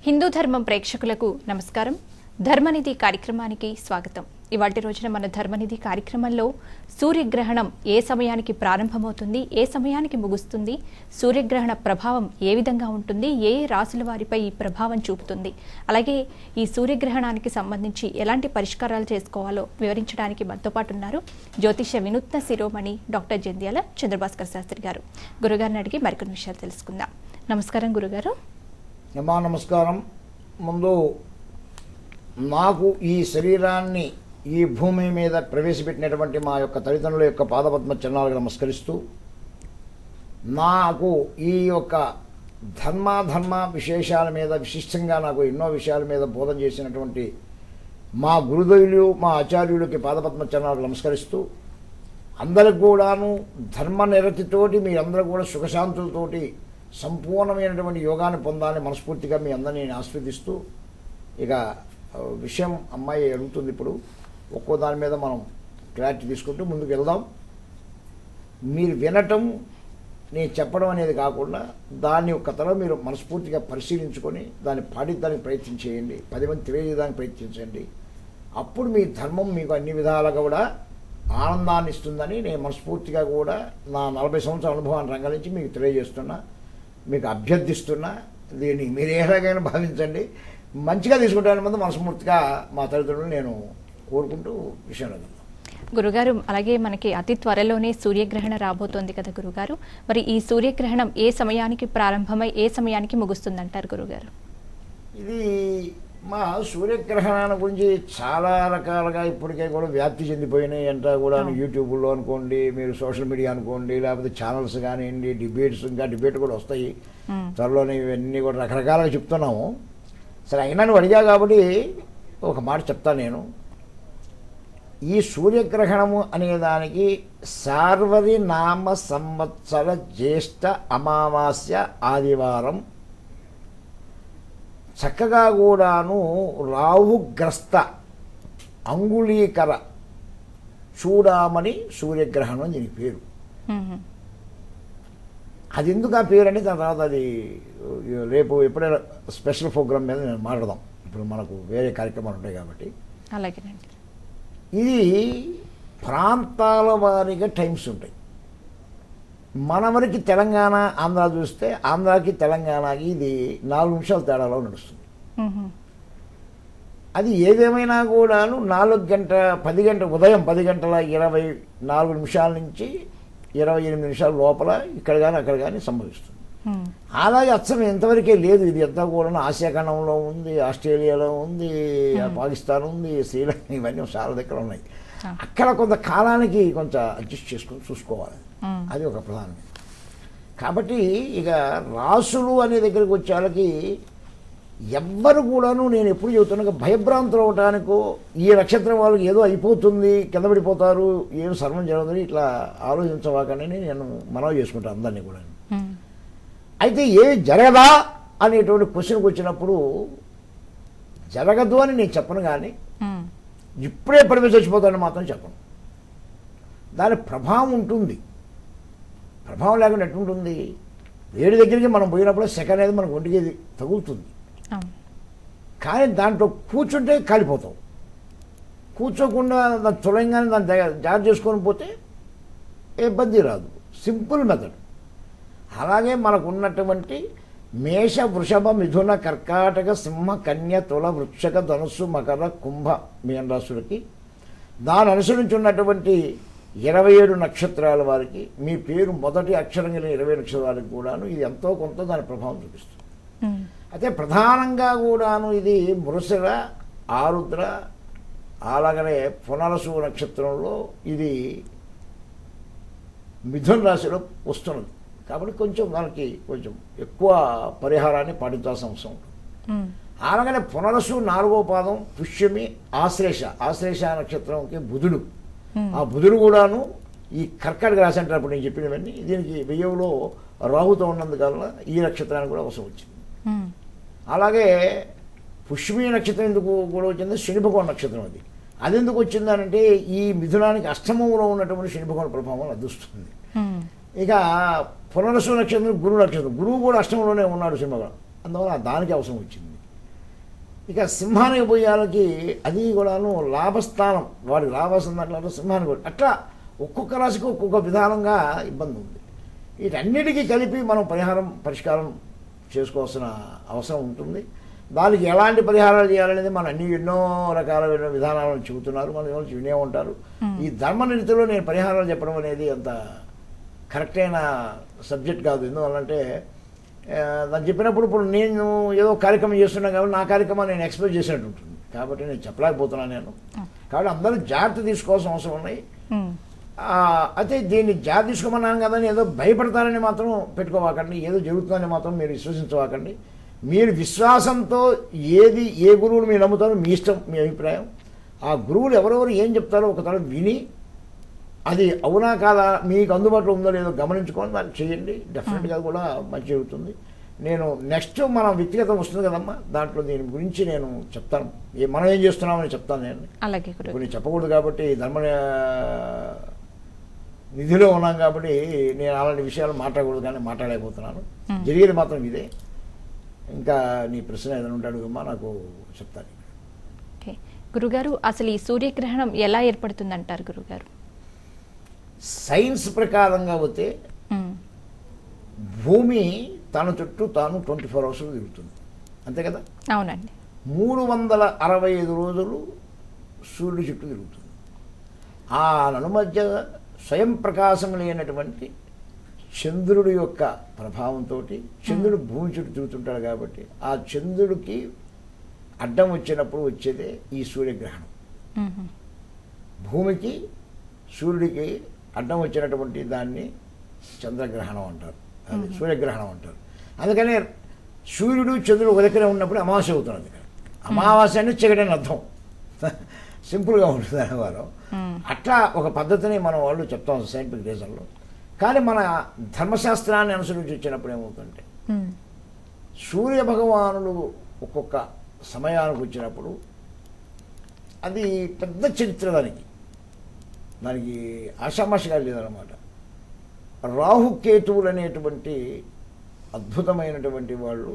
హిందూ ధర్మం ప్రేక్షకులకు నమస్కారం ధర్మనిధి కార్యక్రమానికి స్వాగతం ఇవాటి రోజున మన ధర్మనిధి కార్యక్రమంలో సూర్యగ్రహణం ఏ సమయానికి ప్రారంభమవుతుంది ఏ సమయానికి ముగుస్తుంది సూర్యగ్రహణ ప్రభావం ఏ విధంగా ఉంటుంది ఏ ఏ రాసుల వారిపై ఈ ప్రభావం చూపుతుంది అలాగే ఈ సూర్యగ్రహణానికి సంబంధించి ఎలాంటి పరిష్కారాలు చేసుకోవాలో వివరించడానికి మనతో పాటు ఉన్నారు జ్యోతిష వినూత్న శిరోమణి డాక్టర్ జంధ్యాల చంద్రభాస్కర్ శాస్త్రి గారు గురుగారిని అడిగి మరికొన్ని విషయాలు తెలుసుకుందాం నమస్కారం గురుగారు యమా నమస్కారం ముందు నాకు ఈ శరీరాన్ని ఈ భూమి మీద ప్రవేశపెట్టినటువంటి మా యొక్క తల్లిదండ్రుల యొక్క పాదపద్మ చరణాలకు నమస్కరిస్తూ నాకు ఈ యొక్క ధర్మాధర్మ విశేషాల మీద విశిష్టంగా నాకు ఎన్నో విషయాల మీద బోధన చేసినటువంటి మా గురుదయులు మా ఆచార్యులకి పాదపద్మ చరణాలకు నమస్కరిస్తూ అందరికి కూడాను ధర్మ నిరతితోటి మీరందరూ కూడా సుఖశాంతులతోటి సంపూర్ణమైనటువంటి యోగాన్ని పొందాలని మనస్ఫూర్తిగా మీ అందరినీ నేను ఆస్వాదిస్తూ ఇక ఆ, విషయం అమ్మాయి అడుగుతుంది ఇప్పుడు ఒక్కో దాని మీద మనం క్లారిటీ తీసుకుంటూ ముందుకు వెళ్దాం మీరు వినటం నేను చెప్పడం అనేది కాకుండా దాని యొక్క తల మీరు మనస్ఫూర్తిగా పరిశీలించుకొని దాన్ని పాటించడానికి ప్రయత్నం చేయండి పది మంది తెలియజేయడానికి ప్రయత్నించండి అప్పుడు మీ ధర్మం మీకు అన్ని విధాలుగా కూడా ఆనందాన్ని ఇస్తుందని నేను మనస్ఫూర్తిగా కూడా నా నలభై సంవత్సరాల అనుభవాన్ని రంగరించి మీకు తెలియజేస్తున్నా మీకు అభ్యర్థిస్తున్నా దీన్ని మీరు ఏ రకమైన భావించండి మంచిగా తీసుకుంటానని మంది మనస్ఫూర్తిగా మా తల్లిదండ్రులు నేను కోరుకుంటూ విషయం వెళ్దాం గురుగారు అలాగే మనకి అతి త్వరలోనే సూర్యగ్రహణం రాబోతోంది కదా గురుగారు మరి ఈ సూర్యగ్రహణం ఏ సమయానికి ప్రారంభమై ఏ సమయానికి ముగుస్తుందంటారు గురుగారు ఇది మా సూర్యగ్రహణాన్ని గురించి చాలా రకాలుగా ఇప్పటికే కూడా వ్యాప్తి చెందిపోయినాయి అంటా కూడా అవును. యూట్యూబ్లో అనుకోండి మీరు సోషల్ మీడియా అనుకోండి లేకపోతే ఛానల్స్ కానివ్వండి డిబేట్స్ ఇంకా డిబేట్ కూడా వస్తాయి మ్మ్. త్వరలోనే ఇవన్నీ కూడా రకరకాలుగా చెప్తున్నాము సరే అయినా నువ్వు అడిగా కాబట్టి ఒక మాట చెప్తాను నేను ఈ సూర్యగ్రహణము అనే దానికి సార్వరి నామ సంవత్సర జ్యేష్ఠ అమావాస్య ఆదివారం చక్కగా కూడాను రాహుగ్రస్త అంగుళీకర చూడామని సూర్యగ్రహణం దీని పేరు మ్మ్. అది ఎందుకు ఆ పేరు అంటే దాని తర్వాత అది uh, రేపు ఎప్పుడైనా స్పెషల్ ప్రోగ్రామ్ మీద నేను మాట్లాడదాం ఇప్పుడు మనకు వేరే కార్యక్రమాలు ఉంటాయి కాబట్టి అలాగేనండి ఇది ప్రాంతాల వారీగా టైమ్స్ ఉంటాయి మన వరకు తెలంగాణ ఆంధ్ర చూస్తే ఆంధ్రాకి తెలంగాణకి ఇది నాలుగు నిమిషాల తేడాలో నడుస్తుంది మ్మ్. అది ఏదేమైనా కూడాను నాలుగు గంట పది గంట ఉదయం పది గంటల ఇరవై నాలుగు నిమిషాల నుంచి ఇరవై ఎనిమిది నిమిషాల లోపల ఇక్కడ కానీ అక్కడ కానీ సంభవిస్తుంది మ్మ్. అలాగే అచ్చం ఎంతవరకే లేదు ఇది అంతా కూడా ఆసియా ఖండంలో ఉంది ఆస్ట్రేలియాలో ఉంది పాకిస్తాన్ ఉంది శ్రీలంక ఇవన్నీ చాలా దగ్గర ఉన్నాయి ఆ. అక్కడ కొంత కాలానికి కొంచెం అడ్జస్ట్ చేసుకొని చూసుకోవాలి మ్మ్. అది ఒక ప్రధానం కాబట్టి ఇక రాసులు అనే దగ్గరికి వచ్చేళ్ళకి ఎవ్వరు కూడాను నేను ఎప్పుడు చెబుతున్నా భయభ్రాంతులు అవటానికో ఈ నక్షత్రం వాళ్ళకి ఏదో అయిపోతుంది కింద పడిపోతారు ఏం సర్వం జరగదు ఇట్లా ఆలోచించవాకని నేను మనవి చేసుకుంటాను అందరినీ కూడా మ్మ్. అయితే ఏమి జరగదా అనేటువంటి క్వశ్చన్కి వచ్చినప్పుడు జరగదు అని నేను చెప్పను కానీ మ్మ్. ఇప్పుడే పడిపోయి చచ్చిపోతానని మాత్రం చెప్పను దాని ప్రభావం ఉంటుంది ప్రభావం లేకుండా ఎట్టుంటుంది వేడి దగ్గరికి మనం పోయినప్పుడు సెకండ్ అనేది మనకు ఒంటికి ఇది తగులుతుంది అవును కానీ దాంట్లో కూర్చుంటే కాలిపోతాం కూర్చోకుండా దాన్ని తులంగానే దాన్ని దగ్గర జాగ్రత్త చేసుకొని పోతే ఏ ఇబ్బంది రాదు సింపుల్ మెథడ్ అలాగే మనకు ఉన్నటువంటి మేష వృషభ మిథున కర్కాటక సింహ కన్య తుల వృక్షక ధనుస్సు మకర కుంభ మీన రాశులకి దాని అనుసరించి ఉన్నటువంటి ఇరవై ఏడు నక్షత్రాల వారికి మీ పేరు మొదటి అక్షరం కలిగిన ఇరవై నక్షత్రాలకు కూడాను ఇది ఎంతో కొంత దాని ప్రభావం చూపిస్తుంది మ్మ్. అయితే ప్రధానంగా కూడాను ఇది మృసర ఆరుద్ర అలాగనే పునరసు నక్షత్రంలో ఇది మిథున రాశిలో వస్తున్నది కాబట్టి కొంచెం దానికి కొంచెం ఎక్కువ పరిహారాన్ని పాటించాల్సిన అవసరం ఉంటుంది మ్మ్. అలాగనే పునరసు నాలుగో పాదం పుష్యమి ఆశ్లేష ఆశ్లేష నక్షత్రంకి బుధుడు మ్మ్. ఆ బుధుడు కూడాను ఈ కర్కాటక రాశి అంటారు అప్పుడు నేను చెప్పినవన్నీ దీనికి వెయ్యవులో రాహుతో ఉన్నందువల్ల ఈ నక్షత్రానికి కూడా అవసరం వచ్చింది మ్మ్. అలాగే పుష్మీ నక్షత్రం ఎందుకు కూడా వచ్చింది శని భగవాన్ నక్షత్రం అది అది ఎందుకు వచ్చిందనంటే ఈ మిథునానికి అష్టమంలో ఉన్నటువంటి శని భగవాన్ ప్రభావం అదుస్తుంది మ్మ్. ఇక పునరసు నక్షత్రం గురువు నక్షత్రం గురువు కూడా అష్టమంలోనే ఉన్నాడు శని భగవాన్ అందువల్ల దానికి అవసరం వచ్చింది ఇక సింహానికి పోయాలకి అది కూడాను లాభస్థానం వాడికి లాభస్థానం అట్లా సింహానికి కూడా అట్లా ఒక్కొక్క రాశికి ఒక్కొక్క విధానంగా ఇబ్బంది ఉంది వీటన్నిటికీ కలిపి మనం పరిహారం పరిష్కారం చేసుకోవాల్సిన అవసరం ఉంటుంది దానికి ఎలాంటి పరిహారాలు చేయాలనేది మన అన్ని ఎన్నో రకాల విధానాలను చెబుతున్నారు మన ఎవరు వినే ఉంటారు ఈ ధర్మనిధిలో నేను పరిహారాలు చెప్పడం అనేది అంత కరెక్ట్ అయిన సబ్జెక్ట్ కాదు ఎందువల్లంటే ఆ, దాన్ని చెప్పినప్పుడు ఇప్పుడు నేను ఏదో కార్యక్రమం చేస్తున్నా కాబట్టి నా కార్యక్రమం నేను ఎక్స్పెక్ట్ చేసినట్టు ఉంటుంది కాబట్టి నేను చెప్పలేకపోతున్నాను నేను కాబట్టి అందరూ జాగ్రత్త తీసుకోవాల్సిన అవసరం ఉన్నాయి ఉమ్, ఆ, అయితే దీన్ని జాగ్రత్త తీసుకోమన్నాను కదా అని ఏదో భయపడతారని మాత్రం పెట్టుకోవాకండి ఏదో జరుగుతుందని మాత్రం మీరు విశ్వసించవాకండి మీరు విశ్వాసంతో ఏది ఏ గురువుని మీరు నమ్ముతారో మీ ఇష్టం మీ అభిప్రాయం ఆ గురువులు ఎవరెవరు ఏం చెప్తారో ఒకసారి విని అది అవునా కాదా మీకు అందుబాటులో ఉందో లేదో గమనించుకొని దాన్ని చేయండి డెఫినెట్గా కూడా మంచి జరుగుతుంది నేను నెక్స్ట్ మన వ్యక్తిగతం వస్తుంది కదమ్మా దాంట్లో దీని గురించి నేను చెప్తాను ఏ- మనం ఏం చేస్తున్నామని చెప్తాను నేను అలాగే గురువు ఇప్పుడు నేను చెప్పకూడదు కాబట్టి ధర్మ ఆ, నిధిలో ఉన్నాం కాబట్టి నేను అలాంటి విషయాలు మాట్లాడకూడదు కానీ మాట్లాడలేకపోతున్నాను Hmm. జరిగేది మాత్రం ఇదే ఇంకా నీ ప్రశ్న ఏదైనా ఉంటే అడుగుమా నాకు చెప్తాను ఓకే గురుగారు అసలు ఈ సూర్యగ్రహణం ఎలా ఏర్పడుతుందంటారు గురుగారు సైన్స్ ప్రకారంగా పోతే ఉమ్, భూమి తన చుట్టూ తాను ట్వంటీ ఫోర్ అవర్స్ తిరుగుతుంది అంతే కదా అవునండి మూడు వందల అరవై ఐదు రోజులు సూర్యుడి చుట్టూ తిరుగుతుంది ఆ నలుమధ్య స్వయం ప్రకాశం లేనటువంటి చంద్రుడి యొక్క ప్రభావంతో చంద్రుడు భూమి చుట్టూ తిరుగుతుంటాడు కాబట్టి ఆ చంద్రుడికి అడ్డం వచ్చినప్పుడు వచ్చేదే ఈ సూర్యగ్రహణం ఉహు, భూమికి సూర్యుడికి అడ్డం వచ్చినటువంటి దాన్ని చంద్రగ్రహణం అంటారు అది సూర్యగ్రహణం అంటారు అందుకనే సూర్యుడు చంద్రుడు ఒక దగ్గర ఉన్నప్పుడు అమావాస్య అవుతున్నది ఇక్కడ అమావాస్య అంటే చీకటి అని అర్థం సింపుల్గా ఉంటుంది అనేవారు ఉమ్, అట్లా ఒక పద్ధతిని మనం వాళ్ళు చెప్తాం సైంటిఫిక్ రీజన్లో కానీ మన ధర్మశాస్త్రాన్ని అనుసరించి వచ్చినప్పుడు ఏమవుతుందంటే ఉమ్, సూర్య భగవానుడు ఒక్కొక్క సమయానికి వచ్చినప్పుడు అది పెద్ద చరిత్ర దానికి దానికి ఆషామాషిగా లేదన్నమాట రాహుకేతువులు అనేటువంటి అద్భుతమైనటువంటి వాళ్ళు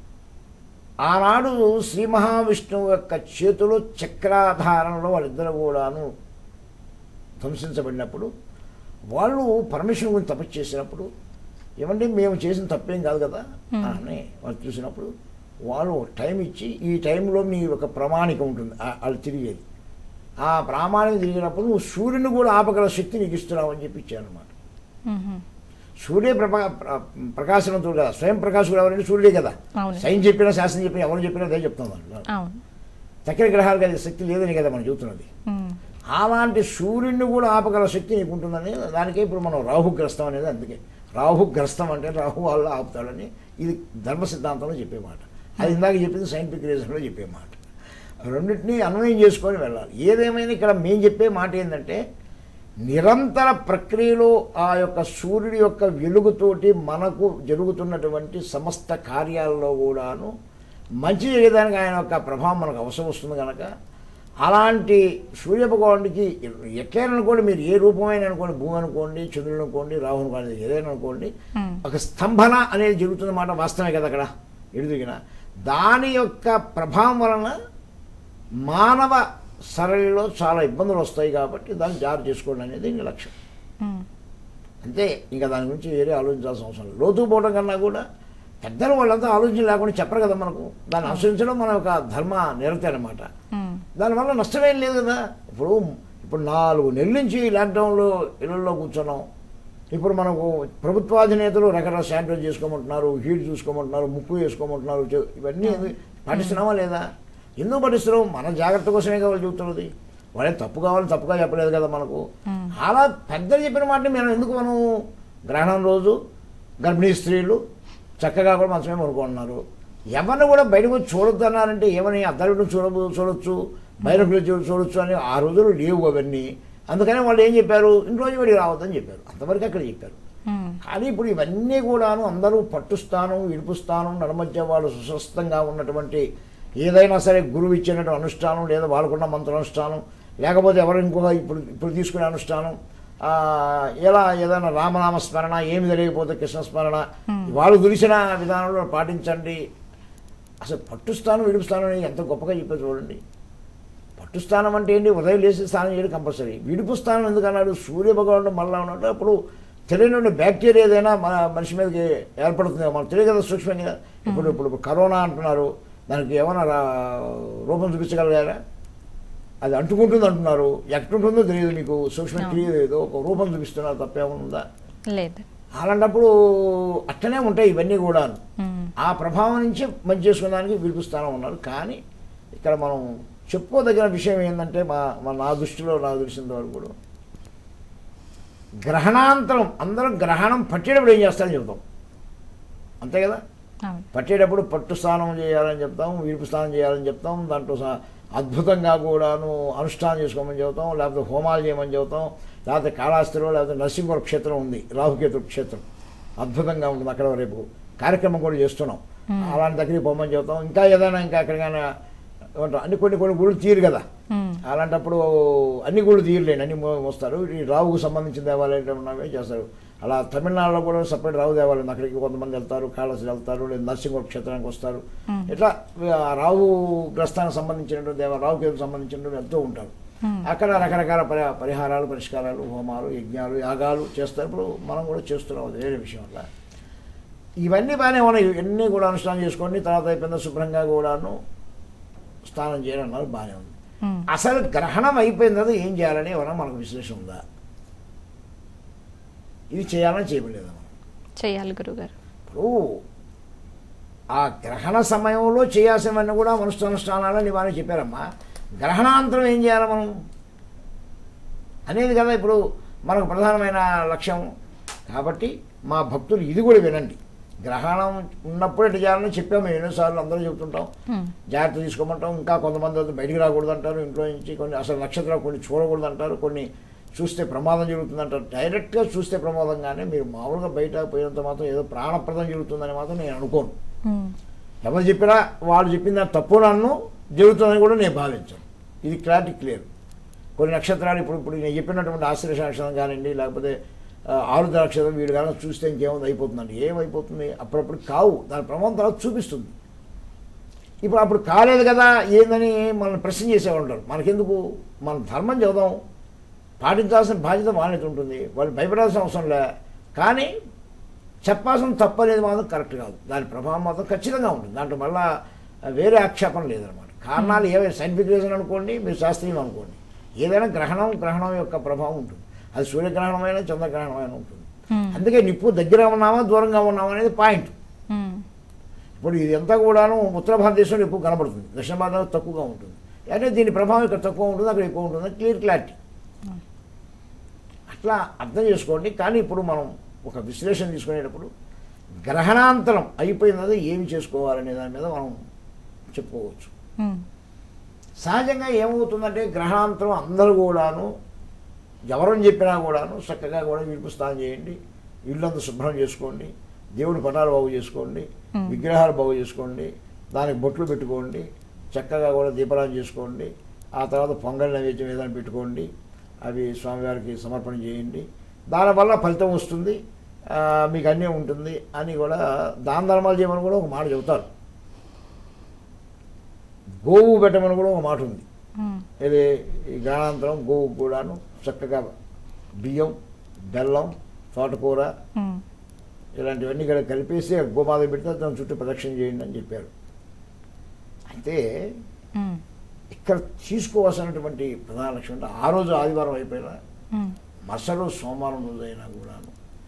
ఆనాడు శ్రీ మహావిష్ణువు యొక్క చేతిలో చక్రాధారణలో వాళ్ళిద్దరు కూడాను ధ్వంసించబడినప్పుడు వాళ్ళు పరమేశ్వరుని గురించి తపస్సు చేసినప్పుడు ఏమంటే మేము చేసిన తప్పేం కాదు కదా Hmm. అని వాళ్ళు చూసినప్పుడు వాళ్ళు ఒక టైం ఇచ్చి ఈ టైంలో నీ ఒక ప్రమాణిక ఉంటుంది ఆ- వాళ్ళు తిరిగేది ఆ ప్రామాణిక తిరిగినప్పుడు నువ్వు సూర్యుని కూడా ఆపగల శక్తి నీకు ఇస్తున్నావు అని చెప్పి ఇచ్చారనమాట ఉహు, సూర్య ప్రభా ప్ర- ప్రకాశనంతో కదా స్వయం ప్రకాశుడు ఎవరంటే సూర్యుడే కదా అవును. సైన్స్ చెప్పినా శాస్త్రం చెప్పినా ఎవరు చెప్పినా అదే చెప్తాం వాళ్ళు అవును చక్కెర గ్రహాలకు అది శక్తి లేదని కదా మనం చెబుతున్నది ఉమ్, అలాంటి సూర్యుడిని కూడా ఆపగల శక్తి నీకు ఉంటుందని దానికే ఇప్పుడు మనం రాహుగ్రస్తం అనేది అందుకే రాహుగ్రస్తం అంటే రాహు వల్ల ఆపుతాడని ఇది ధర్మ సిద్ధాంతంలో చెప్పే మాట అది ఇందాక చెప్పింది సైంటిఫిక్ రీజన్లో చెప్పే మాట రెండింటినీ అన్వయం చేసుకొని వెళ్ళాలి ఏదేమైనా ఇక్కడ మేము చెప్పే మాట ఏంటంటే నిరంతర ప్రక్రియలో ఆ యొక్క సూర్యుడి యొక్క వెలుగుతోటి మనకు జరుగుతున్నటువంటి సమస్త కార్యాలలో కూడాను మంచి చేయడానికి ఆయన యొక్క ప్రభావం మనకు అవసరం వస్తుంది కనుక అలాంటి సూర్య భగవానుడికి ఎట్లయినా అనుకోండి మీరు ఏ రూపమైన అనుకోండి భూమి అనుకోండి చంద్రుడు అనుకోండి రాహు అనుకోండి ఏదైనా అనుకోండి ఉమ్, ఒక స్తంభన అనేది జరుగుతున్నమాట వాస్తవమే కదా అక్కడ ఎడుదిగిన దాని యొక్క ప్రభావం వలన మానవ సరళిలో చాలా ఇబ్బందులు వస్తాయి కాబట్టి దాన్ని జారు చేసుకోండి అనేది ఇంక లక్ష్యం ఉమ్, అంతే ఇంకా దాని గురించి వేరే ఆలోచించాల్సిన అవసరం లేదు లోతు పోవడం కన్నా కూడా పెద్దలు వాళ్ళంతా ఆలోచన లేకుండా చెప్పరు కదా మనకు దాన్ని అనుసరించడం మన యొక్క ధర్మ నిరత అనమాట ఉమ్, దానివల్ల నష్టమేం లేదు కదా ఇప్పుడు ఇప్పుడు నాలుగు నెలల నుంచి లాక్డౌన్లో ఇళ్లలో కూర్చున్నాం ఇప్పుడు మనకు ప్రభుత్వాధినేతలు రకరకాల శానిటైజ్ చేసుకోమంటున్నారు హీట్ చూసుకోమంటున్నారు ముక్కు వేసుకోమంటున్నారు చె- ఇవన్నీ పాటిస్తున్నామా లేదా ఎందుకు పాటిస్తున్నాం మన జాగ్రత్త కోసమే కావాలి చెబుతున్నది వాళ్ళే తప్పు కావాలని తప్పుగా చెప్పలేదు కదా మనకు Hmm. అలా పెద్దలు చెప్పిన మాట మేము ఎందుకు మనం గ్రహణం రోజు గర్భిణీ స్త్రీలు చక్కగా కూడా మంచమే పడుకుంటున్నారు ఎవరిని కూడా బయటకు వచ్చి చూడొద్దు అన్నారంటే ఏమని అద్దరు చూడదు చూడొచ్చు బయటకు వచ్చి చూడొచ్చు అని ఆ రోజులు లేవు అవన్నీ అందుకని వాళ్ళు ఏం చెప్పారు ఇంట్లోంచి బయటికి రావద్దని చెప్పారు అంతవరకు అక్కడ చెప్పారు ఉమ్, కానీ ఇప్పుడు ఇవన్నీ కూడాను అందరూ పట్టు స్థానం ఇడుపు స్థానం నడమధ్య వాళ్ళు సుస్వస్థంగా ఉన్నటువంటి ఏదైనా సరే గురువు ఇచ్చినటువంటి అనుష్ఠానం లేదా వాళ్ళకున్న మంత్రానుష్ఠానం లేకపోతే ఎవరు ఇంకొక ఇప్పుడు ఇప్పుడు తీసుకునే అనుష్ఠానం ఆ, ఎలా ఏదైనా రామనామ స్మరణ ఏమి తెలియకపోతే కృష్ణ స్మరణ వాళ్ళు తెలిసిన విధానంలో పాటించండి అసలు పట్టు స్థానం విడుపు స్థానం అనేది ఎంత గొప్పగా చెప్పారు చూడండి పట్టు స్థానం అంటే ఏంటి ఉదయం లేచి స్నానం చేయడం కంపల్సరీ విడుపు స్థానం ఎందుకన్నాడు సూర్య భగవానుడు మళ్ళా ఉన్నాడు అప్పుడు తెలియని బ్యాక్టీరియా ఏదైనా మన మనిషి మీదకి ఏర్పడుతుంది మనకు తెలియదు కదా సూక్ష్మంగా ఇప్పుడు ఇప్పుడు కరోనా అంటున్నారు దానికి ఏమైనా రా- రూపం చూపించగలిగారా అది అంటుకుంటుంది అంటున్నారు ఎక్కడుంటుందో తెలియదు మీకు సూక్ష్మ క్రియ ఏదో ఒక రూపం చూపిస్తున్నారు తప్పేమనుందా లేదు అలాంటప్పుడు అట్టనే ఉంటాయి ఇవన్నీ కూడా ఉమ్, ఆ ప్రభావం నుంచి మంచి చేసుకోవడానికి విడిపిస్తానే ఉన్నారు కానీ ఇక్కడ మనం చెప్పుకోదగిన విషయం ఏంటంటే మా మా నా దృష్టిలో నాకు తెలిసినంత వరకు కూడా గ్రహణాంతరం అందరం గ్రహణం పట్టేటప్పుడు ఏం చేస్తారని చెప్తాం అంతే కదా అవును పట్టేటప్పుడు పట్టు స్నానం చేయాలని చెప్తాం వీపు స్నానం చేయాలని చెప్తాం దాంట్లో స- అద్భుతంగా కూడాను అనుష్ఠానం చేసుకోమని చెబుతాం లేకపోతే హోమాలు చేయమని చెబుతాం లేకపోతే కాళాస్తిలో లేకపోతే నరసింహ క్షేత్రం ఉంది రాహుకేతు క్షేత్రం అద్భుతంగా ఉంటుంది అక్కడ రేపు కార్యక్రమం కూడా చేస్తున్నాం అలాంటి దగ్గరికి పోమని చెబుతాం ఇంకా ఏదైనా ఇంకా ఎక్కడికైనా ఏమంటారు, అన్ని కొన్ని కొన్ని గుళ్ళు తీరు కదా ఉమ్, అలాంటప్పుడు అన్ని గుళ్ళు తీయలేండి అన్ని మో- మోస్తారు ఈ రావుకు సంబంధించిన దేవాలయాలు ఉన్నవే చేస్తారు అలా తమిళనాడులో కూడా సపరేట్ రావు దేవాలయం ఉంది. అక్కడికి కొంతమంది వెళ్తారు కాళహస్తి వెళ్తారు లేదా నరసింహ క్షేత్రానికి వస్తారు Hmm. ఇట్లా ఆ రావు గ్రస్తానికి సంబంధించినటువంటి దేవ రావు కేతుకు సంబంధించినటువంటి వెళ్తూ ఉంటారు Hmm. అక్కడ రకరకాల పరి పరిహారాలు పరిష్కారాలు హోమాలు యజ్ఞాలు యాగాలు చేస్తారు ఇప్పుడు మనం కూడా చేస్తున్నాం అది వేరే విషయం అట్లా ఇవన్నీ బాగానే ఉన్నాయి ఇవన్నీ కూడా అనుష్ఠానం చేసుకోండి తర్వాత అయిపోయిన శుభ్రంగా కూడాను స్నానం చేయడం అన్నారు బాగానే ఉంది ఉమ్, అసలు గ్రహణం అయిపోయిన తర్వాత ఏం చేయాలని ఏమైనా మనకు విశ్లేషణ ఉందా ఇది చేయాలని చేయలేదు మనం చేయాలి గురుగారు ఇప్పుడు ఆ గ్రహణ సమయంలో చేయాల్సినవన్నీ కూడా అనుష్ఠానుష్ఠానాలని వారు చెప్పారమ్మా గ్రహణాంతరం ఏం చేయాలి మనం అనేది కదా ఇప్పుడు మనకు ప్రధానమైన లక్ష్యం కాబట్టి మా భక్తులు ఇది కూడా వినండి గ్రహణం ఉన్నప్పుడు ఇట్లా చేయాలని చెప్పాము ఎన్నోసార్లు అందరూ చెప్తుంటాం ఉమ్, జాగ్రత్త తీసుకోమంటాం ఇంకా కొంతమంది అయితే బయటికి రాకూడదు అంటారు ఇంట్లో నుంచి కొన్ని అసలు నక్షత్రాలు కొన్ని చూడకూడదు అంటారు కొన్ని చూస్తే ప్రమాదం జరుగుతుంది అంటారు డైరెక్ట్గా చూస్తే ప్రమాదం కానీ మీరు మామూలుగా బయట పోయినంత మాత్రం ఏదో ప్రాణప్రదం జరుగుతుందని మాత్రం నేను అనుకోను ఉమ్, ఎవరు చెప్పినా వాళ్ళు చెప్పిన దాని తప్పు నన్ను జరుగుతుందని కూడా నేను భావించాను ఇది క్లారిటీ క్లియర్ కొన్ని నక్షత్రాలు ఇప్పుడు ఇప్పుడు నేను చెప్పినటువంటి ఆశ్రయ నక్షత్రం కానివ్వండి లేకపోతే ఆ, ఆరుద్ర నక్షత్రం వీడు కానీ చూస్తే ఇంకేముంది అయిపోతుందండి ఏమైపోతుంది అప్పుడప్పుడు కావు దాని ప్రమాదం తర్వాత చూపిస్తుంది ఇప్పుడు అప్పుడు కాలేదు కదా ఏందని మనల్ని ప్రశ్న చేసేవాళ్ళు ఉంటారు మనకెందుకు మన ధర్మం చదువుదాం పాటించాల్సిన బాధ్యత వాళ్ళకి ఉంటుంది వాళ్ళు భయపడాల్సిన అవసరం లే కానీ చెప్పాల్సిన తప్పు అనేది మాత్రం కరెక్ట్ కాదు దాని ప్రభావం మాత్రం ఖచ్చితంగా ఉంటుంది దాంట్లో మళ్ళా వేరే ఆక్షేపణ లేదనమాట కారణాలు ఏవైనా సైంటిఫిక్ రీజన్ అనుకోండి మీరు శాస్త్రీయం అనుకోండి ఏదైనా గ్రహణం గ్రహణం యొక్క ప్రభావం ఉంటుంది అది సూర్యగ్రహణమైన చంద్రగ్రహణమైన ఉంటుంది ఉమ్, అందుకే నిప్పు దగ్గర ఉన్నామా దూరంగా ఉన్నామా అనేది పాయింట్ ఉమ్, ఇప్పుడు ఇదంతా కూడాను ఉత్తర భారతదేశంలో ఎక్కువ కనబడుతుంది దక్షిణ భారతంలో తక్కువగా ఉంటుంది అంటే దీని ప్రభావం ఇక్కడ తక్కువ ఉంటుంది అక్కడ ఎక్కువ ఉంటుంది క్లియర్ క్లారిటీ అట్లా అర్థం చేసుకోండి కానీ ఇప్పుడు మనం ఒక విశ్లేషణ తీసుకునేటప్పుడు గ్రహణాంతరం అయిపోయినది ఏమి చేసుకోవాలనే దాని మీద మనం చెప్పుకోవచ్చు ఉమ్, సహజంగా ఏమవుతుందంటే గ్రహణాంతరం అందరూ కూడాను ఎవరని చెప్పినా కూడాను చక్కగా కూడా విడుపు స్నానం చేయండి ఇల్లంతా శుభ్రం చేసుకోండి దేవుడి పటాలు బాగు చేసుకోండి Hmm. విగ్రహాలు బాగు చేసుకోండి దానికి బొట్లు పెట్టుకోండి చక్కగా కూడా దీపారాధన చేసుకోండి ఆ తర్వాత పొంగల్ నైవేద్యం ఏదైనా పెట్టుకోండి అవి స్వామివారికి సమర్పణ చేయండి దానివల్ల ఫలితం వస్తుంది ఆ, మీకు అన్నీ ఉంటుంది అని కూడా దాన ధర్మాలు చేయమని కూడా ఒక మాట చెబుతారు గోవు పెట్టమని కూడా ఒక మాట ఉంది ఉమ్, ఇది ఈ గ్రహాంతరం గోవు కూడాను చక్కగా బియ్యం బెల్లం తోటకూర ఉమ్, ఇలాంటివన్నీ ఇక్కడ కలిపేసి గోమాత పెడితే దాని చుట్టూ ప్రదక్షిణ చేయండి అని చెప్పారు అయితే ఉమ్, ఇక్కడ తీసుకోవాల్సినటువంటి ప్రధాన లక్ష్యం అంటే ఆ రోజు ఆదివారం అయిపోయినా ఉమ్, మరుసటి రోజు సోమవారం రోజు అయినా కూడాను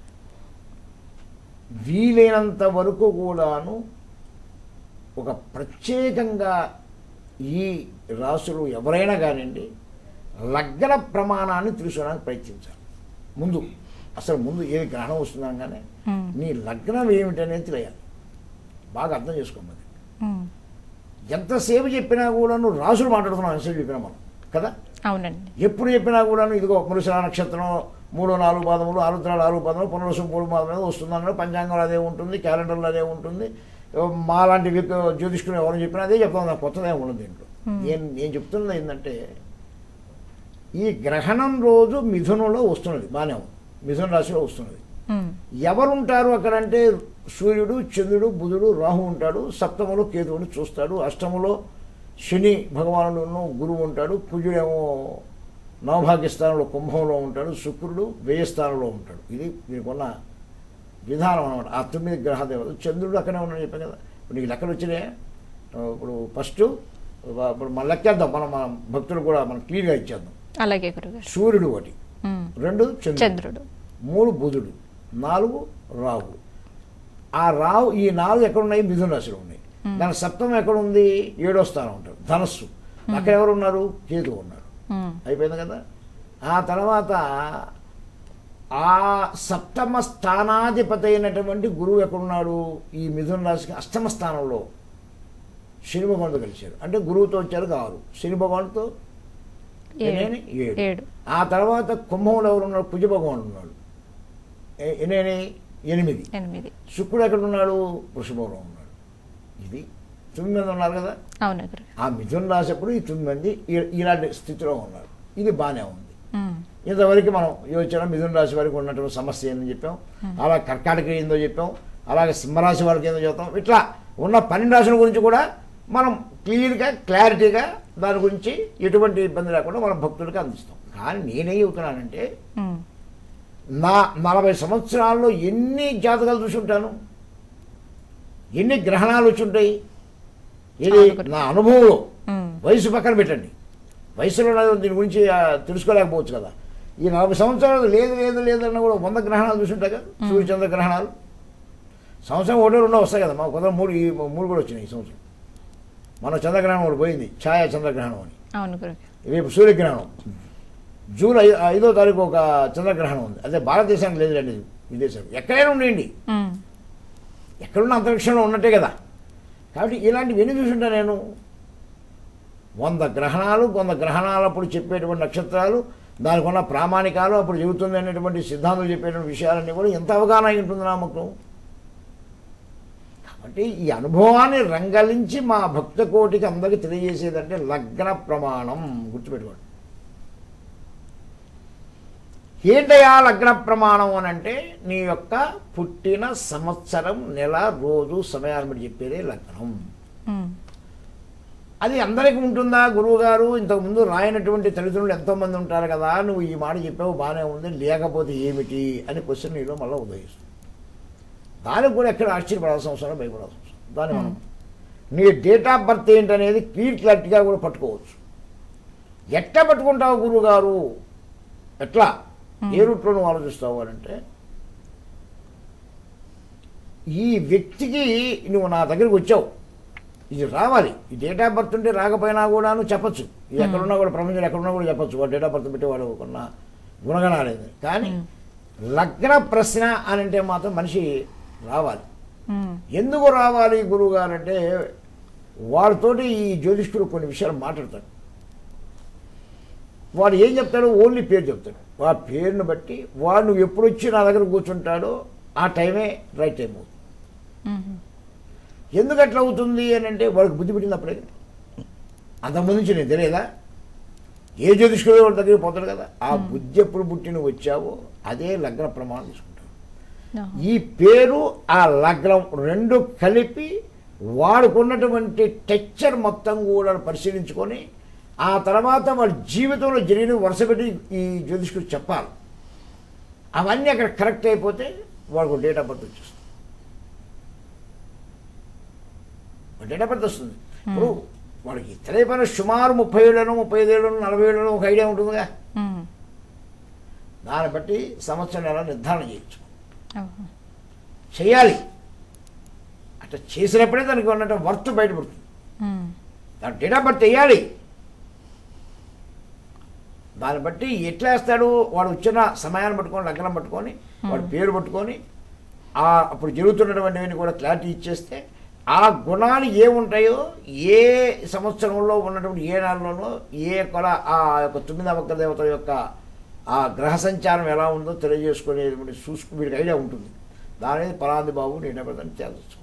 వీలైనంత వరకు కూడాను ఒక ప్రత్యేకంగా ఈ రాసులు ఎవరైనా కానివ్వండి లగ్న ప్రమాణాన్ని తెలుసుకోవడానికి ప్రయత్నించాలి ముందు అసలు ముందు ఏ గ్రహణం వస్తుందనగానే ఉమ్, నీ లగ్నం ఏమిటనేది తెలియాలి బాగా అర్థం చేసుకోమది ఉమ్, ఎంతసేపు చెప్పినా కూడా నువ్వు రాసులు మాట్లాడుతున్నావు ఎంతసేపు చెప్పినా మనం కదా అవునండి ఎప్పుడు చెప్పినా కూడాను ఇదిగో మృషల నక్షత్రం మూడో నాలుగు పాదములు ఆరుద్ర నాలుగు పాదములు పునరుసం మూడు పాదం మీద వస్తుందన్న పంచాంగంలో అదే ఉంటుంది క్యాలెండర్లో అదే ఉంటుంది మాలాంటి వ్యక్తి జ్యోతిష్కులు ఎవరు చెప్పినా అదే చెప్తాం నాకు కొత్తదే ఉండదు దీంట్లో Hmm. నేను నేను చెప్తున్నది ఏంటంటే ఈ గ్రహణం రోజు మిథునంలో వస్తున్నది బాగానే ఉంది మిథున రాశిలో వస్తున్నది ఉమ్, ఎవరుంటారు అక్కడంటే సూర్యుడు చంద్రుడు బుధుడు రాహు ఉంటాడు సప్తములో కేతువుని చూస్తాడు అష్టములో శని భగవానుడును గురువు ఉంటాడు కుజుడేమో నవభాగ్య స్థానంలో కుంభంలో ఉంటాడు శుక్రుడు వ్యయ స్థానంలో ఉంటాడు ఇది దీనికున్న విధానం అనమాట ఆ తొమ్మిది గ్రహ దేవతలు చంద్రుడు అక్కడే ఉన్నాడు చెప్పాను కదా ఇప్పుడు నీకు లెక్కలు వచ్చినాయి ఇప్పుడు ఫస్ట్ ఇప్పుడు మన లెక్కేద్దాం మనం మన భక్తులు కూడా మనం క్లియర్గా ఇచ్చేద్దాం అలాగే గురుగారు సూర్యుడు ఒకటి ఉమ్. రెండు చంద్రుడు చంద్రుడు మూడు బుధుడు నాలుగు రాహు ఆ రాహు ఈ నాలుగు ఎక్కడ ఉన్నాయి మిథున రాశిలో ఉన్నాయి దాని సప్తమం ఎక్కడ ఉంది ఏడో స్థానం ఉంటారు ధనస్సు అక్కడ ఎవరు ఉన్నారు కేతు ఉన్నారు ఉమ్. అయిపోయింది కదా ఆ తర్వాత ఆ సప్తమ స్థానాధిపతి అయినటువంటి గురువు ఎక్కడున్నాడు ఈ మిథున రాశికి అష్టమ స్థానంలో శని భగవానుడు కలిశారు అంటే గురువుతో వచ్చారు కారు శని భగవానుడితో ఏడు. ఎన్ని? ఏడు ఏడు ఆ తర్వాత కుంభంలో ఎవరు ఉన్నాడు కుజ భగవానుడు ఉన్నాడు ఎ- ఎన్ని ఎనిమిది ఎనిమిది శుక్రుడు ఎక్కడ ఉన్నాడు వృషభంలో ఉన్నాడు ఇది తొమ్మిది మంది ఉన్నారు కదా అవును గురుగారు ఆ మిథున రాసేప్పుడు ఈ తొమ్మిది మంది ఈ- ఇలాంటి స్థితిలో ఉన్నారు ఇది బాగానే ఉంది ఉమ్. ఇంతవరకు మనం యోచన మిథున రాశి వారికి ఉన్నటువంటి సమస్య ఏందని చెప్పాం అలా కర్కాటక ఏందో చెప్పాం అలాగే సింహరాశి వారికి ఏందో చెప్తాం ఇట్లా ఉన్న పన్నెండు రాశుల గురించి కూడా మనం క్లియర్గా క్లారిటీగా దాని గురించి ఎటువంటి ఇబ్బంది లేకుండా మన భక్తుడికి అందిస్తాం కానీ నేనేం చెబుతున్నానంటే ఉమ్. నా నలభై సంవత్సరాల్లో ఎన్ని జాతకాలు చూసి ఉంటాను ఎన్ని గ్రహణాలు వచ్చి ఉంటాయి ఇది అవును. నా అనుభవంలో ఉమ్. వయసు పక్కన పెట్టండి వయసులో నాకు దీని గురించి ఆ, తెలుసుకోలేకపోవచ్చు కదా ఈ నలభై సంవత్సరాలు లేదు లేదు లేదు అన్న కూడా వంద గ్రహణాలు చూసుంటాయి కదా సూర్యచంద్ర గ్రహణాలు సంవత్సరం ఒకటో రెండో వస్తాయి కదా మాకు కొంత మూడు ఈ మూడు కూడా వచ్చినాయి ఈ సంవత్సరం మన చంద్రగ్రహణం ఒకటి పోయింది ఛాయా చంద్రగ్రహణం అని అవును గురుగారు రేపు సూర్యగ్రహణం జూన్ ఐ- ఐదో తారీఖు ఒక చంద్రగ్రహణం ఉంది అదే భారతదేశానికి లేదులేండి విదేశం ఎక్కడైనా ఉండండి ఉమ్. ఎక్కడున్న అంతరిక్షంలో ఉన్నట్టే కదా కాబట్టి ఇలాంటివి ఎన్ని చూసుంటా నేను వంద గ్రహణాలు వంద గ్రహణాలు అప్పుడు చెప్పేటువంటి నక్షత్రాలు దానికి ఉన్న ప్రామాణికాలు అప్పుడు చెబుతుంది అనేటువంటి సిద్ధాంతాలు చెప్పేటువంటి విషయాలన్నీ కూడా ఎంత అవగాహన అయి ఉంటుంది నాకు కాబట్టి ఈ అనుభవాన్ని రంగలించి మా భక్త కోటికి అందరికి తెలియజేసేదంటే లగ్న ప్రమాణం గుర్తుపెట్టుకోండి ఏంటయ్యా లగ్న ప్రమాణం అని అంటే నీ యొక్క పుట్టిన సంవత్సరం నెల రోజు సమయాన్ని బట్టి చెప్పేదే లగ్నం ఉమ్. అది అందరికీ ఉంటుందా గురువు గారు ఇంతకుముందు రాయనటువంటి తల్లిదండ్రులు ఎంతోమంది ఉంటారు కదా నువ్వు ఈ మాట చెప్పావు బాగానే ఉంది లేకపోతే ఏమిటి అని క్వశ్చన్ నీలో మళ్ళీ ఉదయిస్తుంది దానికి కూడా ఎక్కడ ఆశ్చర్యపడాల్సిన అవసరం భయపడాల్సిన అవసరం దాన్ని మనం నీ డేట్ ఆఫ్ బర్త్ ఏంటనేది క్లియర్ క్లారిటీగా కూడా పట్టుకోవచ్చు ఎట్లా పట్టుకుంటావు గురువు గారు ఎట్లా ఏ రూట్లో నువ్వు ఆలోచిస్తావు అని అంటే ఈ వ్యక్తికి నువ్వు నా దగ్గరికి వచ్చావు ఇది రావాలి ఈ డేట్ ఆఫ్ బర్త్ ఉంటే రాకపోయినా కూడా నువ్వు చెప్పచ్చు ఇది ఎక్కడున్నా కూడా ప్రపంచంలో ఎక్కడున్నా కూడా చెప్పచ్చు వాడు డేట్ ఆఫ్ బర్త్ పెట్టి వాడు ఉన్న గుణగణాలేదు కానీ లగ్న ప్రశ్న అని అంటే మాత్రం మనిషి రావాలి ఉమ్. ఎందుకు రావాలి గురువు గారు అంటే వాడితోటి ఈ జ్యోతిష్కుడు కొన్ని విషయాలు మాట్లాడతాడు వాడు ఏం చెప్తాడు ఓన్లీ పేరు చెప్తాడు ఆ పేరును బట్టి వాడు నువ్వు ఎప్పుడు వచ్చి నా దగ్గర కూర్చుంటాడో ఆ టైమే రైట్ టైం అవుతుంది ఉమ్. ఎందుకు అట్లా అవుతుంది అని అంటే వాడికి బుద్ధి పెట్టింది అప్పుడే అంతకుముందు నుంచి నేను తెలియదా ఏ జ్యోతిష్కుడు వాడి దగ్గరికి పోతాడు కదా ఆ బుద్ధి ఎప్పుడు పుట్టి నువ్వు వచ్చావో అదే లగ్న ప్రమాణం తీసుకుంటాడు ఆహా. ఈ పేరు ఆ లగ్నం రెండు కలిపి వాడుకున్నటువంటి టెక్చర్ మొత్తం కూడా పరిశీలించుకొని ఆ తర్వాత వాడి జీవితంలో జరిగిన వరుస పెట్టి ఈ జ్యోతిష్కుడు చెప్పాలి అవన్నీ అక్కడ కరెక్ట్ అయిపోతే వాడికి డేట్ ఆఫ్ బర్త్ వచ్చేస్తుంది డేట్ ఆఫ్ బర్త్ వస్తుంది ఇప్పుడు వాడికి తెలియపోయిన సుమారు ముప్పై ఏళ్ళను ముప్పై ఐదు ఏళ్ళను నలభై ఏళ్ళను ఒక ఐడియా ఉంటుందిగా ఉమ్. దాన్ని బట్టి సంవత్సరం ఎలా నిర్ధారణ చేయొచ్చు ఆహా. చేయాలి అట్లా చేసినప్పుడే దానికి ఉన్నట్టు వర్త్ బయటపడుతుంది ఉమ్. దాని డేట్ ఆఫ్ బర్త్ వేయాలి దాన్ని బట్టి ఎట్లా వేస్తాడు వాడు వచ్చిన సమయాన్ని పట్టుకొని లగ్నం పట్టుకొని వాడి పేరు పట్టుకొని ఆ అప్పుడు జరుగుతున్నటువంటివన్నీ కూడా క్లారిటీ ఇచ్చేస్తే ఆ గుణాలు ఏముంటాయో ఏ సంవత్సరంలో ఉన్నటువంటి ఏ నెలలోనో ఏ కొల ఆ యొక్క తొమ్మిదవ దేవత యొక్క ఆ గ్రహ సంచారం ఎలా ఉందో తెలియజేసుకునేటువంటి చూసుకు వీడికి ఐడియా ఉంటుంది దాని మీద పరాది బాబు నేను ప్రధాని తేల్చు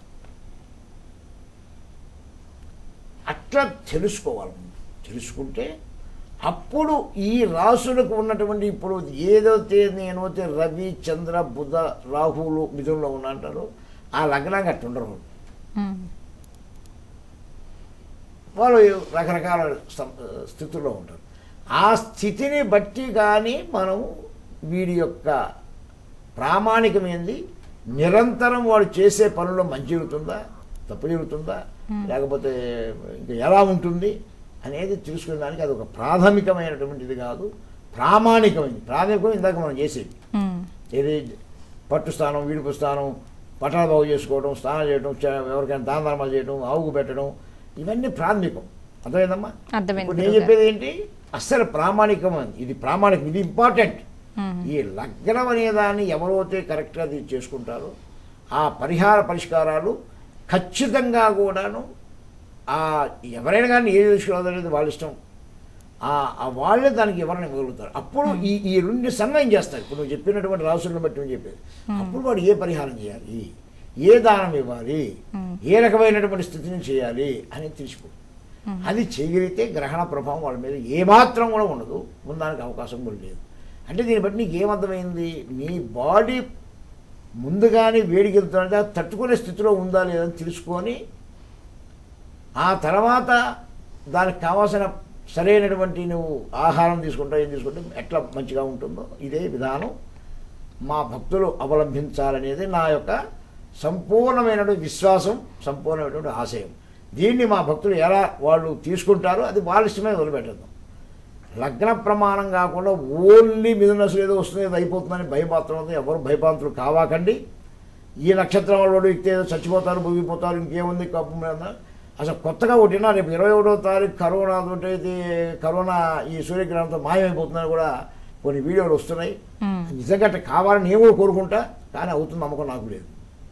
అట్లా తెలుసుకోవాలి ముందు. తెలుసుకుంటే అప్పుడు ఈ రాసులకు ఉన్నటువంటి ఇప్పుడు ఏదైతే నేనైతే రవి చంద్ర బుధ రాహువులు మిథునంలో ఉన్నంటారో ఆ లగ్నానికి అట్టు ఉండరు వాళ్ళు. ఉమ్, వాళ్ళు రకరకాల సం- స్థితుల్లో ఉంటారు ఆ స్థితిని బట్టి కానీ మనం వీడి యొక్క ప్రామాణికమైంది నిరంతరం వాడు చేసే పనుల్లో మంచి జరుగుతుందా తప్పు జరుగుతుందా లేకపోతే ఇంకా ఎలా ఉంటుంది అనేది తెలుసుకునేదానికి అది ఒక ప్రాథమికమైనటువంటిది కాదు ప్రామాణికమైనది ప్రాథమికం ఇందాక మనం చేసేది ఉమ్, ఏది పట్టు స్నానం వీడుపు స్నానం పట్టణ బాగు చేసుకోవడం స్నానం చేయడం చ- ఎవరికైనా దాన ధర్మాలు చేయడం ఆవుకు పెట్టడం ఇవన్నీ ప్రాథమికం అర్థమైందమ్మా అర్థమైంది ఇప్పుడు నేను గురువుగారు. చెప్పేది ఏంటి అస్సలు ప్రామాణికం అని. ఇది ప్రామాణికం ఇది ఇంపార్టెంట్ ఉమ్, ఈ లగ్నం అనేదాన్ని ఎవరైతే కరెక్ట్గా అది చేసుకుంటారో ఆ పరిహార పరిష్కారాలు ఖచ్చితంగా కూడాను ఆ ఎవరైనా కానీ ఏ విషయాలు అనేది వాళ్ళ ఇష్టం ఆ ఆ వాళ్ళే దానికి ఎవరైనా ఇవ్వగలుగుతారు అప్పుడు ఈ ఈ రెండు సమయం చేస్తారు ఇప్పుడు నువ్వు చెప్పినటువంటి రాసులను బట్టి నువ్వు చెప్పేది అప్పుడు వాడు ఏ పరిహారం చేయాలి ఏ దానం ఇవ్వాలి Hmm. ఏ రకమైనటువంటి స్థితిని చేయాలి అని తెలిసిపో అది చేయగలిగితే గ్రహణ ప్రభావం వాళ్ళ మీద ఏమాత్రం కూడా ఉండదు ఉండడానికి అవకాశం కూడా లేదు అంటే దీన్ని బట్టి నీకు ఏమర్థమైంది నీ బాడీ ముందుగానే వేడికెళ్తున్నది అది తట్టుకునే స్థితిలో ఉందా లేదని తెలుసుకొని ఆ తర్వాత దానికి కావాల్సిన సరైనటువంటి నువ్వు ఆహారం తీసుకుంటావు ఏం తీసుకుంటే ఎట్లా మంచిగా ఉంటుందో ఇదే విధానం మా భక్తులు అవలంబించాలనేది నా యొక్క సంపూర్ణమైనటువంటి విశ్వాసం సంపూర్ణమైనటువంటి ఆశయం దీన్ని మా భక్తులు ఎలా వాళ్ళు తీసుకుంటారో అది వాళ్ళ ఇష్టమే వదిలిపెట్టద్దాం లగ్న ప్రమాణం కాకుండా ఓన్లీ మిథునసులు ఏదో వస్తుంది ఏదో అయిపోతుందని భయపాత్రం అవుతుంది ఎవరు భయపాత్రులు కావాకండి ఈ నక్షత్రం వాళ్ళు ఎక్కితే ఏదో చచ్చిపోతారు ముగిపోతారు ఇంకేముంది కప్పు మీద అసలు కొత్తగా ఒకటినా రేపు ఇరవై ఒకటో తారీఖు కరోనా తోటి కరోనా ఈ సూర్యగ్రహణంతో మాయమైపోతుందని కూడా కొన్ని వీడియోలు వస్తున్నాయి ఉమ్, నిజంగా అట్లా కావాలని నేను కూడా కోరుకుంటా కానీ అవుతుంది నమ్మకం నాకు లేదు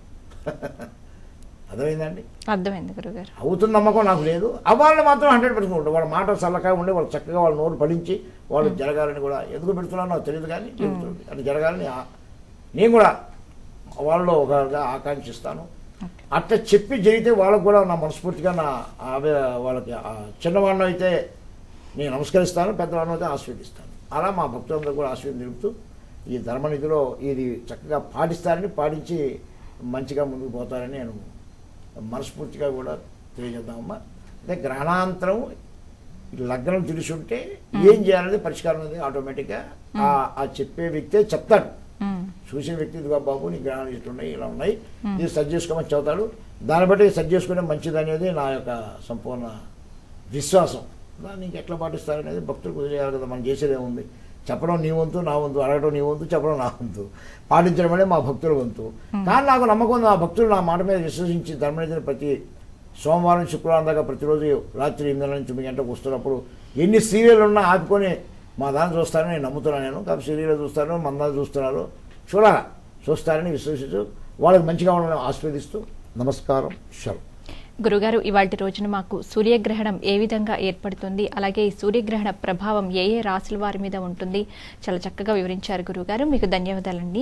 అర్థమైందండి అర్థమైంది గురుగారు అవుతుంది నమ్మకం నాకు లేదు అవ్వాలని మాత్రం హండ్రెడ్ పర్సెంట్ ఉంటుంది వాళ్ళ మాట చల్లగా ఉండి వాళ్ళు చక్కగా వాళ్ళ నోరు పడించి వాళ్ళు జరగాలని కూడా ఎందుకు పెడుతున్నానో నాకు తెలియదు కానీ జరుగుతుంది అది జరగాలని ఆ- నేను కూడా వాళ్ళలో ఒకగా ఆకాంక్షిస్తాను అట్లా చెప్పి జరిగితే వాళ్ళకు కూడా నా మనస్ఫూర్తిగా నా ఆవే వాళ్ళకి ఆ చిన్నవాడిని అయితే నేను నమస్కరిస్తాను పెద్దవాడిని అయితే ఆస్వాదిస్తాను అలా మా భక్తులందరూ కూడా ఆశీర్వదం తెలుపుతూ ఈ ధర్మనిధిలో ఇది చక్కగా పాటిస్తారని పాటించి మంచిగా ముందుకు పోతారని నేను మనస్ఫూర్తిగా కూడా తెలియజేద్దామమ్మా అదే గ్రహణాంతరం ఈ లగ్నం తెలిసి ఉంటే ఏం చేయాలనేది పరిష్కారం అనేది ఆటోమేటిక్గా ఆ ఆ చెప్పే వ్యక్తే చెప్తాడు ఉమ్, చూసిన వ్యక్తి ఇదిగో బాబు నీ గ్రహాలు ఇట్లా ఉన్నాయి ఇలా ఉన్నాయి ఇది సరి చేసుకోమని చెబుతాడు దాన్ని బట్టి సరి చేసుకునే మంచిది అనేది నా యొక్క సంపూర్ణ విశ్వాసం దాన్ని ఇంకెట్లా పాటిస్తారనేది భక్తులకు వదిలేయాలి కదా మనం చేసేది ఏముంది చెప్పడం నీ వంతు నా వంతు అడగడం నీ వంతు చెప్పడం నా వంతు పాటించడం అనేది మా భక్తుల వంతు కానీ నాకు నమ్మకం ఉంది, ఆ భక్తులు నా మాట మీద విశ్వసించి ధర్మనిధిని ప్రతి సోమవారం శుక్రవారం దాకా ప్రతిరోజు రాత్రి ఎనిమిది నుంచి తొమ్మిది గంటలకు వస్తున్నప్పుడు ఎన్ని సీరియల్ ఉన్నా ఆపుకొని మా దాన్ని చూస్తారని నేను నమ్ముతున్నాను నేను కాబట్టి సీరియల్ చూస్తాను మన దాన్ని చూస్తున్నారు చూడాలా చూస్తారని విశ్వసిస్తూ వాళ్ళకి మంచిగా ఉండడం ఆస్వాదిస్తూ నమస్కారం శరం గురుగారు ఇవాటి రోజున మాకు సూర్యగ్రహణం ఏ విధంగా ఏర్పడుతుంది అలాగే ఈ సూర్యగ్రహణ ప్రభావం ఏ ఏ రాశుల వారి మీద ఉంటుంది చాలా చక్కగా వివరించారు గురుగారు మీకు ధన్యవాదాలండి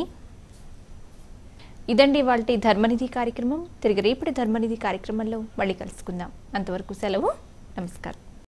ఇదండి వాళ్ళ ధర్మనిధి కార్యక్రమం తిరిగి రేపటి ధర్మనిధి కార్యక్రమంలో మళ్ళీ కలుసుకుందాం అంతవరకు సెలవు నమస్కారం